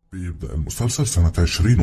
بيبدأ المسلسل سنة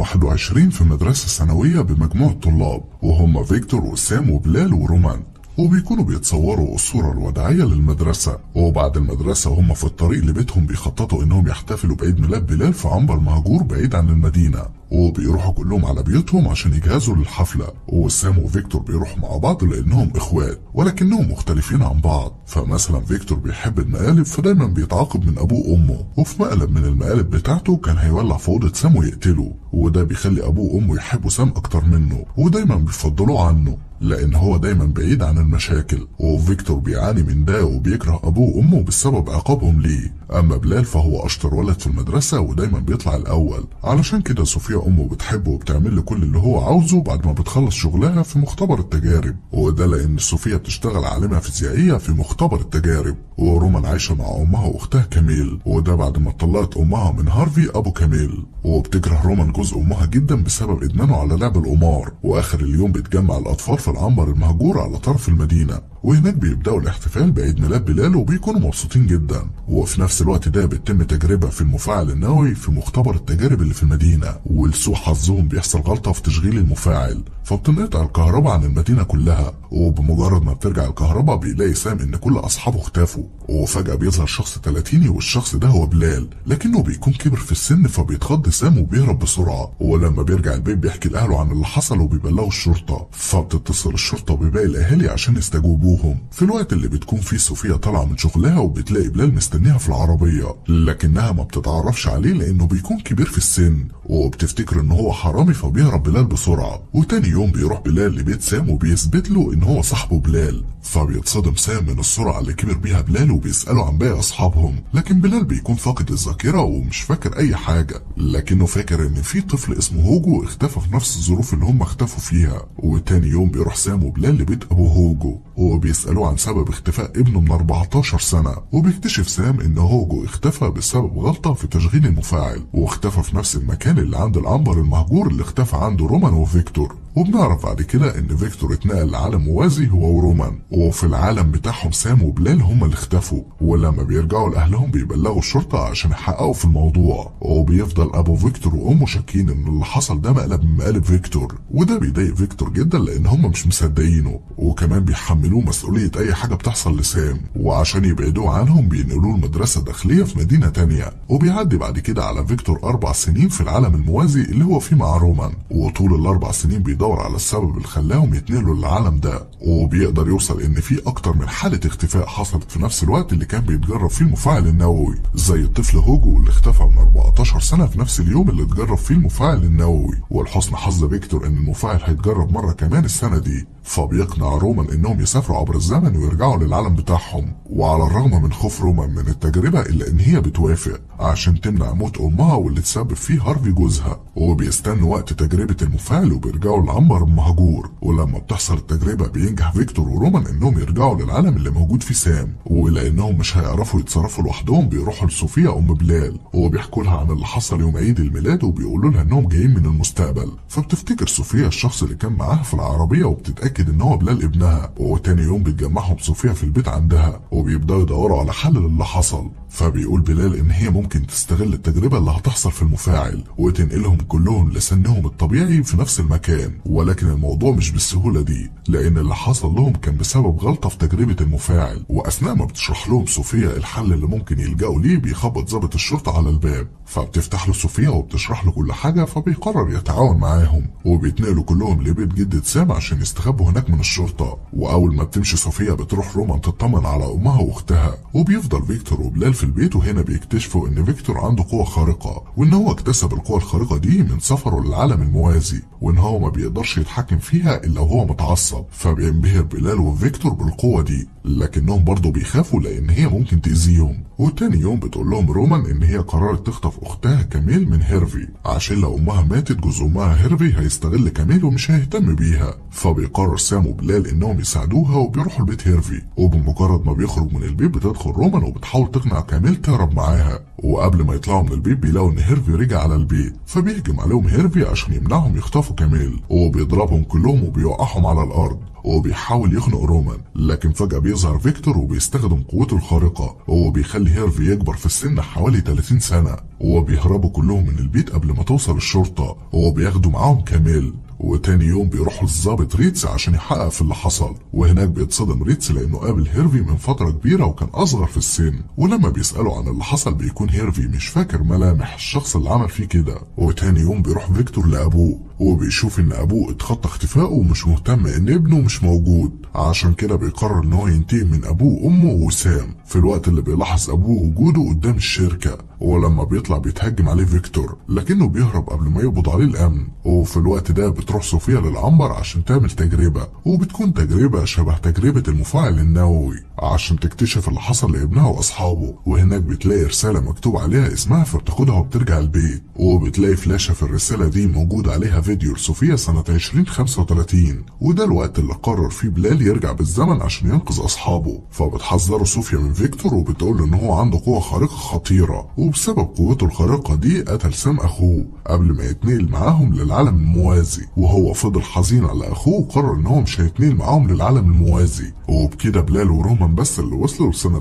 2021 في مدرسة ثانوية بمجموعة طلاب وهم فيكتور وسام وبلال ورومان وبيكونوا بيتصوروا الصورة الوداعية للمدرسة وبعد المدرسة وهم في الطريق لبيتهم بيخططوا انهم يحتفلوا بعيد ميلاد بلال في عنبر مهجور بعيد عن المدينة وبيروحوا كلهم على بيوتهم عشان يجهزوا للحفلة وسام وفيكتور بيروحوا مع بعض لانهم اخوات ولكنهم مختلفين عن بعض فمثلا فيكتور بيحب المقالب فدايما بيتعاقب من ابوه وامه وفي مقلب من المقالب بتاعته كان هيولع في اوضه سام ويقتله وده بيخلي ابوه وامه يحبوا سام اكتر منه ودايما بيفضلوه عنه لان هو دايما بعيد عن المشاكل وفيكتور بيعاني من ده وبيكره ابوه وامه بسبب عقابهم ليه اما بلال فهو اشطر ولد في المدرسه ودايما بيطلع الاول علشان كده صوفيا امه بتحبه وبتعمل له كل اللي هو عاوزه بعد ما بتخلص شغلها في مختبر التجارب وده لان صوفيا بتشتغل عالمه فيزيائيه في مختبر التجارب ورومان عايشه مع امها واختها كاميل وده بعد ما طلقت امها من هارفي ابو كاميل وبتكره رومان جوز امها جدا بسبب ادمانه على لعب القمار واخر اليوم بيتجمع الاطفال في العنبر المهجور على طرف المدينه وهناك بيبداوا الاحتفال بعيد ميلاد بلال وبيكونوا مبسوطين جدا وفي نفس الوقت ده بتتم تجربه في المفاعل النووي في مختبر التجارب اللي في المدينه ولسوء حظهم بيحصل غلطه في تشغيل المفاعل فبتنقطع الكهرباء عن المدينه كلها وبمجرد ما بترجع الكهرباء بيلاقي سام ان كل اصحابه اختفوا وفجاه بيظهر شخص تلاتيني والشخص ده هو بلال لكنه بيكون كبر في السن فبيتخض سام وبيهرب بسرعه ولما بيرجع البيت بيحكي لاهله عن اللي حصل وبيبلغوا الشرطه فبتتصل الشرطه بباقي الاهالي عشان يستجوبوهم في الوقت اللي بتكون فيه صوفيا طالعه من شغلها وبتلاقي بلال مستنيها في العربيه لكنها ما بتتعرفش عليه لانه بيكون كبير في السن وبتفتكر ان هو حرامي فبيهرب بلال بسرعه وتاني يوم بيروح بلال لبيت سام وبيثبت له ان هو صاحبه بلال فبيتصدم سام من السرعه اللي كبر بيها بلال وبيساله عن باقي اصحابهم لكن بلال بيكون فاقد الذاكره ومش فاكر اي حاجه لكنه فاكر ان في طفل اسمه هوجو اختفى في نفس الظروف اللي هم اختفوا فيها وتاني يوم بيروح سام وبلال لبيت ابو هوجو وبيسالوه عن سبب اختفاء ابنه من 14 سنه وبيكتشف سام ان هوجو اختفى بسبب غلطه في تشغيل المفاعل واختفى في نفس المكان اللي عند العنبر المهجور اللي اختفى عنده رومان وفيكتور وبنعرف بعد كده ان فيكتور اتنقل لعالم موازي هو ورومان وفي العالم بتاعهم سام وبلال هما اللي اختفوا ولما بيرجعوا لاهلهم بيبلغوا الشرطه عشان يحققوا في الموضوع وبيفضل ابو فيكتور وامه شاكين ان اللي حصل ده مقلب من مقالب فيكتور وده بيضايق فيكتور جدا لان هما مش مصدقينه وكمان بيحملوه مسؤوليه اي حاجه بتحصل لسام وعشان يبعدوه عنهم بينقلوه لمدرسه داخليه في مدينه تانية وبيعدي بعد كده على فيكتور اربع سنين في العالم الموازي اللي هو فيه مع رومان وطول الاربع سنين بيدور على السبب اللي خلاهم يتنقلوا للعالم ده وبيقدر يوصل ان في اكتر من حاله اختفاء حصلت في نفس الوقت اللي كان بيتجرب فيه المفاعل النووي زي الطفل هوجو اللي اختفى من 14 سنه في نفس اليوم اللي اتجرب فيه المفاعل النووي ولحسن حظ فيكتور ان المفاعل هيتجرب مره كمان السنه دي فبيقنع رومان انهم يسافروا عبر الزمن ويرجعوا للعالم بتاعهم وعلى الرغم من خوف رومان من التجربه الا ان هي بتوافق عشان تمنع موت امها واللي تسبب فيه هارفي جوزها وبيستنوا وقت تجربه المفاعل وبيرجعوا لعنبر المهجور ولما بتحصل التجربه بينجح فيكتور ورومان انهم يرجعوا للعالم اللي موجود فيه سام ولانهم مش هيعرفوا يتصرفوا لوحدهم بيروحوا لصوفيا ام بلال وبيحكوا لها عن اللي حصل يوم عيد الميلاد وبيقولوا لها انهم جايين من المستقبل فبتفتكر صوفيا الشخص اللي كان معاها في العربيه وبتتاكد ان هو بلال ابنها وتاني يوم بتجمعهم صوفيا في البيت عندها وبيبداوا يدوروا على حل للي حصل فبيقول بلال ان هي ممكن تستغل التجربه اللي هتحصل في المفاعل وتنقلهم كلهم لسنهم الطبيعي في نفس المكان ولكن الموضوع مش بالسهوله دي لان اللي حصل لهم كان بسبب غلطه في تجربه المفاعل واثناء ما بتشرح لهم صوفيا الحل اللي ممكن يلجأوا ليه بيخبط ضابط الشرطه على الباب فبتفتح له صوفيا وبتشرح له كل حاجه فبيقرر يتعاون معاهم وبيتنقلوا كلهم لبيت جدة سام عشان يستخبوا هناك من الشرطه واول ما بتمشي صوفيا بتروح رومان تطمن على امها واختها وبيفضل فيكتور وبلال في البيت وهنا بيكتشفوا ان فيكتور عنده قوه خارقه وان هو اكتسب القوه الخارقه دي من سفره للعالم الموازي وان هو ما بيقدرش يتحكم فيها الا وهو متعصب فبينبهر بلال وفيكتور بالقوه دي لكنهم برضه بيخافوا لان هي ممكن تاذيهم وتاني يوم بتقول لهم رومان ان هي قررت تخطف اختها كاميل من هيرفي عشان لو امها ماتت جوز امها هيرفي هيستغل كاميل ومش هيهتم بيها فبيقرر سام وبلال انهم يساعدوها وبيروحوا لبيت هيرفي وبمجرد ما بيخرج من البيت بتدخل رومان وبتحاول تقنع كاميل تهرب معاها وقبل ما يطلعوا من البيت بيلاقوا ان هيرفي رجع على البيت فبيهجم عليهم هيرفي عشان يمنعهم يخطفوا كاميل وبيضربهم كلهم وبيوقعهم على الارض وبيحاول يخنق رومان لكن فجأة بيظهر فيكتور وبيستخدم قوته الخارقة وبيخلي هيرفي يكبر في السن حوالي 30 سنة وبيهربوا كلهم من البيت قبل ما توصل الشرطة وبياخدوا معاهم كاميل وتاني يوم بيروحوا للظابط ريتس عشان يحقق في اللي حصل وهناك بيتصدم ريتس لانه قابل هيرفي من فتره كبيره وكان اصغر في السن ولما بيسالوا عن اللي حصل بيكون هيرفي مش فاكر ملامح الشخص اللي عمل فيه كده وتاني يوم بيروح فيكتور لابوه وبيشوف ان ابوه اتخطى اختفائه ومش مهتم ان ابنه مش موجود عشان كده بيقرر ان هو ينتقم من ابوه وامه وسام في الوقت اللي بيلاحظ ابوه وجوده قدام الشركه ولما بيطلع بيتهجم عليه فيكتور لكنه بيهرب قبل ما يقبض عليه الامن وفي الوقت ده بتروح صوفيا للعنبر عشان تعمل تجربه وبتكون تجربه شبه تجربه المفاعل النووي عشان تكتشف اللي حصل لابنها واصحابه وهناك بتلاقي رساله مكتوب عليها اسمها فبتاخدها وبترجع البيت وبتلاقي فلاشه في الرساله دي موجود عليها فيديو لصوفيا سنه 2035 وده الوقت اللي قرر فيه بلال يرجع بالزمن عشان ينقذ اصحابه فبتحذره صوفيا من فيكتور وبتقول ان هو عنده قوه خارقه خطيره وبسبب قوته الخارقه دي قتل سام اخوه قبل ما يتنقل معاهم للعالم الموازي وهو فضل حزين على اخوه وقرر ان هو مش هيتنقل معاهم للعالم الموازي وبكده بلال ورومان بس اللي وصلوا لسنه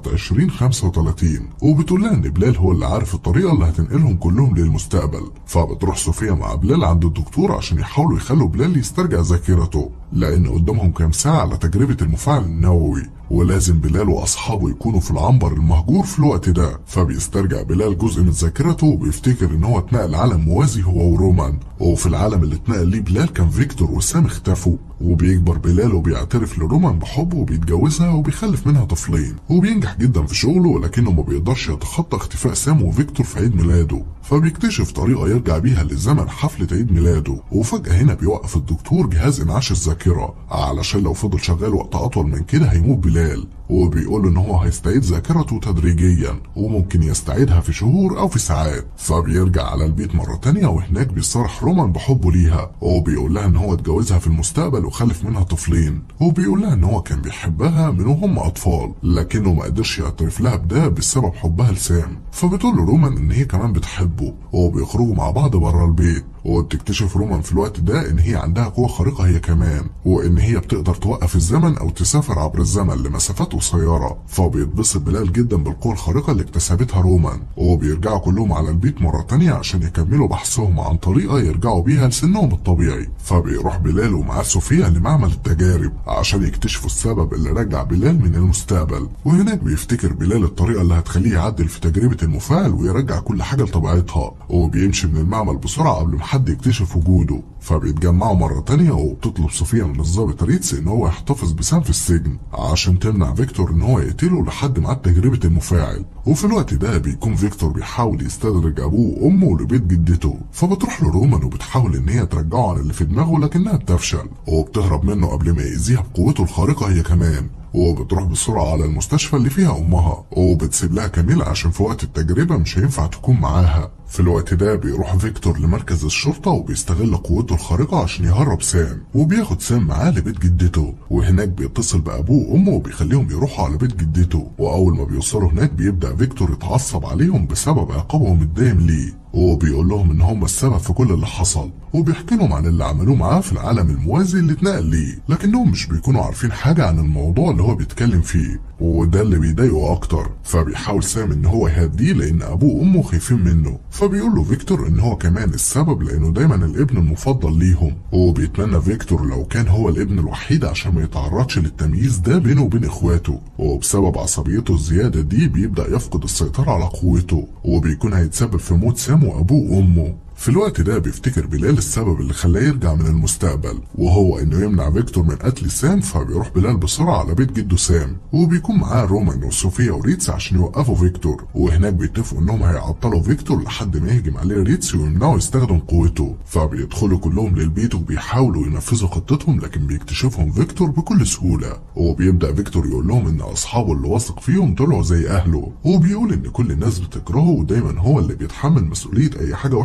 2035 وبتقول لها ان بلال هو اللي عارف الطريقه اللي هتنقلهم كلهم للمستقبل فبتروح صوفيا مع بلال عند الدكتور عشان يحاولوا يخلوا بلال يسترجع ذاكرته لان قدامهم كام ساعه على تجربه المفاعل النووي ولازم بلال واصحابه يكونوا في العنبر المهجور في الوقت ده فبيسترجع بلال جزء من ذاكرته وبيفتكر ان هو اتنقل عالم موازي هو ورومان وفي العالم اللي اتنقل ليه بلال كان فيكتور وسام اختفوا وبيكبر بلال وبيعترف لرومان بحبه وبيتجوزها وبيخلف منها طفلين وبينجح جدا في شغله ولكنه ما بيقدرش يتخطى اختفاء سام وفيكتور في عيد ميلاده فبيكتشف طريقة يرجع بيها لزمن حفلة عيد ميلاده وفجأة هنا بيوقف الدكتور جهاز انعاش الذاكرة علشان لو فضل شغال وقت أطول من كده هيموت بلال وبيقول ان هو هيستعيد ذاكرته تدريجيا وممكن يستعيدها في شهور او في ساعات فبيرجع على البيت مرة تانية وهناك بيصرح رومان بحبه ليها وبيقول لها ان هو اتجوزها في المستقبل وخلف منها طفلين وبيقول لها ان هو كان بيحبها من وهم اطفال لكنه ما قدرش يعترف لها بده بسبب حبها لسام فبتقول له رومان ان هي كمان بتحبه وبيخرجوا مع بعض بره البيت وبتكتشف رومان في الوقت ده ان هي عندها قوة خارقة هي كمان وان هي بتقدر توقف الزمن او تسافر عبر الزمن لمسافات قصيرة فبيتبسط بلال جدا بالقوة الخارقة اللي اكتسبتها رومان وبيرجعوا كلهم على البيت مرة تانية عشان يكملوا بحثهم عن طريقة يرجعوا بيها لسنهم الطبيعي فبيروح بلال ومعاه صوفيا لمعمل التجارب عشان يكتشفوا السبب اللي رجع بلال من المستقبل وهناك بيفتكر بلال الطريقة اللي هتخليه يعدل في تجربة المفاعل ويرجع كل حاجة لطبيعتها وبيمشي من المعمل بسرعة قبل ما حد يكتشف وجوده فبيتجمعوا مرة تانية وبتطلب صوفيا من الضابط ريتس ان هو يحتفظ بسام في السجن عشان تمنع فيكتور ان هو يقتله لحد ميعاد تجربة المفاعل وفي الوقت ده بيكون فيكتور بيحاول يستدرج ابوه وامه لبيت جدته فبتروح له رومان وبتحاول ان هي ترجعه عن اللي في دماغه لكنها بتفشل وبتهرب منه قبل ما يأذيها بقوته الخارقة هي كمان وبتروح بسرعة على المستشفى اللي فيها أمها وبتسيب لها كاميلا عشان في وقت التجربة مش هينفع تكون معاها في الوقت ده بيروح فيكتور لمركز الشرطة وبيستغل قوته الخارقة عشان يهرب سام وبياخد سام معاه لبيت جدته وهناك بيتصل بأبوه وأمه وبيخليهم يروحوا على بيت جدته وأول ما بيوصلوا هناك بيبدأ فيكتور يتعصب عليهم بسبب عقابهم الدائم ليه وبيقول لهم ان هم السبب في كل اللي حصل وبيحكي لهم عن اللي عملوه معاه في العالم الموازي اللي اتنقل ليه لكنهم مش بيكونوا عارفين حاجة عن الموضوع اللي هو بيتكلم فيه وده اللي بيضايقه اكتر فبيحاول سام ان هو يهديه لان ابوه وامه خايفين منه فبيقول له فيكتور ان هو كمان السبب لانه دايما الابن المفضل ليهم وبيتمنى فيكتور لو كان هو الابن الوحيد عشان ما يتعرضش للتمييز ده بينه وبين اخواته وبسبب عصبيته الزيادة دي بيبدأ يفقد السيطرة على قوته وبيكون هيتسبب في موت سام وابوه وامه في الوقت ده بيفتكر بلال السبب اللي خلاه يرجع من المستقبل وهو انه يمنع فيكتور من قتل سام فبيروح بلال بسرعة على بيت جده سام وبيكون معاه رومان وصوفيا وريتس عشان يوقفوا فيكتور وهناك بيتفقوا انهم هيعطلوا فيكتور لحد ما يهجم عليه ريتس ويمنعه يستخدم قوته فبيدخلوا كلهم للبيت وبيحاولوا ينفذوا خطتهم لكن بيكتشفهم فيكتور بكل سهولة وبيبدأ فيكتور يقول لهم ان اصحابه اللي واثق فيهم طلعوا زي اهله وبيقول ان كل الناس بتكرهه ودايما هو اللي بيتحمل مسؤولية اي حاجة وحشة بتحصل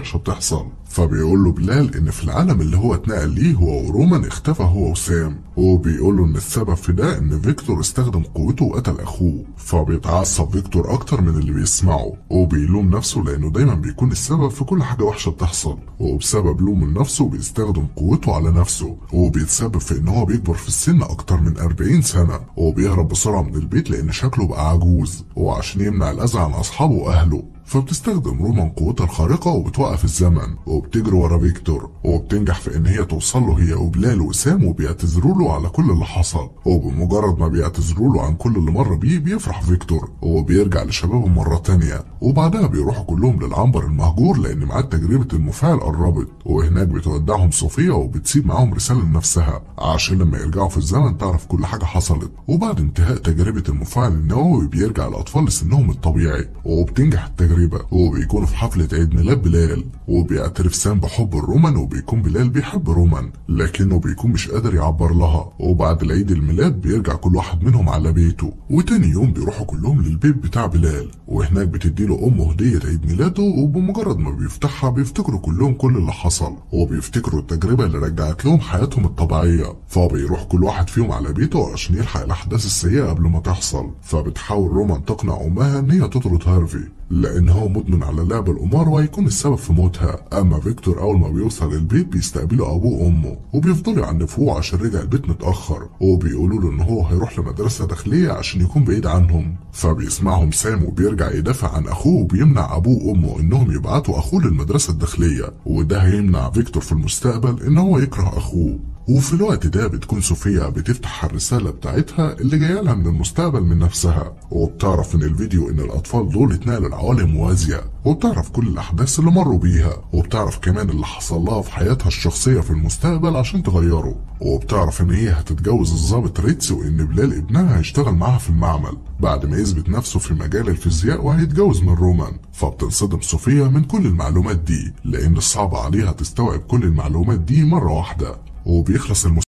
بتحصل فبيقول له بلال ان في العالم اللي هو اتنقل ليه هو ورومان اختفى هو وسام وبيقول له ان السبب في ده ان فيكتور استخدم قوته وقتل اخوه فبيتعصب فيكتور اكتر من اللي بيسمعه وبيلوم نفسه لانه دايما بيكون السبب في كل حاجه وحشه بتحصل وبسبب لومه لنفسه بيستخدم قوته على نفسه وبيتسبب في ان هو بيكبر في السن اكتر من 40 سنه وبيهرب بسرعه من البيت لان شكله بقى عجوز وعشان يمنع الاذى عن اصحابه واهله فبتستخدم رومان قوتها الخارقة وبتوقف الزمن وبتجري ورا فيكتور وبتنجح في ان هي توصل له هي وبلال وسام وبيعتذروا له على كل اللي حصل وبمجرد ما بيعتذروا له عن كل اللي مر بيه بيفرح فيكتور وبيرجع لشبابه مرة تانية وبعدها بيروحوا كلهم للعنبر المهجور لان ميعاد تجربة المفاعل قربت وهناك بتودعهم صوفيا وبتسيب معاهم رسالة لنفسها عشان لما يرجعوا في الزمن تعرف كل حاجة حصلت وبعد انتهاء تجربة المفاعل النووي بيرجع الأطفال لسنهم الطبيعي وبتنجح التجربة وبيكونوا في حفلة عيد ميلاد بلال وبيعترف سام بحب الرومان وبيكون بلال بيحب رومان لكنه بيكون مش قادر يعبر لها وبعد العيد الميلاد بيرجع كل واحد منهم على بيته وتاني يوم بيروحوا كلهم للبيت بتاع بلال وهناك بتديله أمه هدية عيد ميلاده وبمجرد ما بيفتحها بيفتكروا كلهم كل اللي حصل وبيفتكروا التجربة اللي رجعت لهم حياتهم الطبيعية فبيروح كل واحد فيهم على بيته عشان يلحق الأحداث السيئة قبل ما تحصل فبتحاول رومان تقنع أمها إن هي تطرد هارفي لأن هو مدمن على لعب القمار وهيكون السبب في موتها أما فيكتور أول ما بيوصل البيت بيستقبله أبوه وأمه وبيفضلوا يعنفوه عشان رجع البيت متأخر وبيقولوا له إن هو هيروح لمدرسة داخلية عشان يكون بعيد عنهم فبيسمعهم سام وبيرجع يدافع عن أخوه وبيمنع أبوه وأمه إنهم يبعتوا أخوه للمدرسة الداخلية وده هيمنع فيكتور في المستقبل إن هو يكره أخوه وفي الوقت ده بتكون صوفيا بتفتح الرسالة بتاعتها اللي جاية لها من المستقبل من نفسها وبتعرف من الفيديو ان الاطفال دول اتنقلوا لعوالم موازية وبتعرف كل الاحداث اللي مروا بيها وبتعرف كمان اللي حصل لها في حياتها الشخصية في المستقبل عشان تغيره وبتعرف ان هي هتتجوز الضابط ريتس وان بلال ابنها هيشتغل معاها في المعمل بعد ما يثبت نفسه في مجال الفيزياء وهيتجوز من رومان فبتنصدم صوفيا من كل المعلومات دي لان صعب عليها تستوعب كل المعلومات دي مرة واحدة وبيخلص المس...